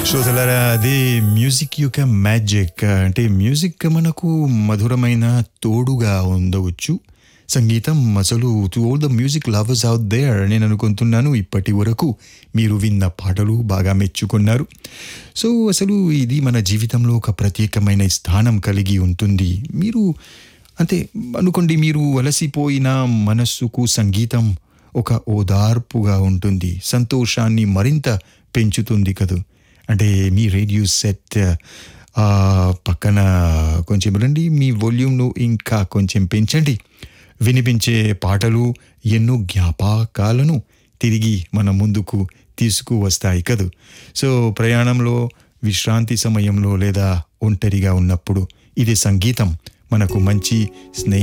శ్రోతలారా అదే మ్యూజిక్ యొక్క మ్యాజిక్ అంటే మ్యూజిక్ మనకు మధురమైన తోడుగా ఉండవచ్చు సంగీతం అసలు to all the music lovers out there నేను అనుకుంటున్నాను ఇప్పటి వరకు మీరు విన్న పాటలు బాగా మెచ్చుకున్నారు సో అసలు ఇది మన జీవితంలో ఒక ప్రత్యేకమైన స్థానం కలిగి ఉంటుంది మీరు అంటే అనుకోండి మీరు అలసిపోయిన మనస్సుకు సంగీతం ఒక ఓదార్పుగా ఉంటుంది సంతోషాన్ని మరింత పెంచుతుంది కదూ అంటే మీ రేడియో సెట్ ఆ, పక్కన కొంచెం రండి మీ వాల్యూమ్ను ఇంకా కొంచెం పెంచండి వినిపించే పాటలు ఎన్నో జ్ఞాపకాలను తిరిగి మన ముందుకు తీసుకువస్తాయి కదూ సో ప్రయాణంలో విశ్రాంతి సమయంలో లేదా ఒంటరిగా ఉన్నప్పుడు ఇది సంగీతం మనకు మంచి స్నేహి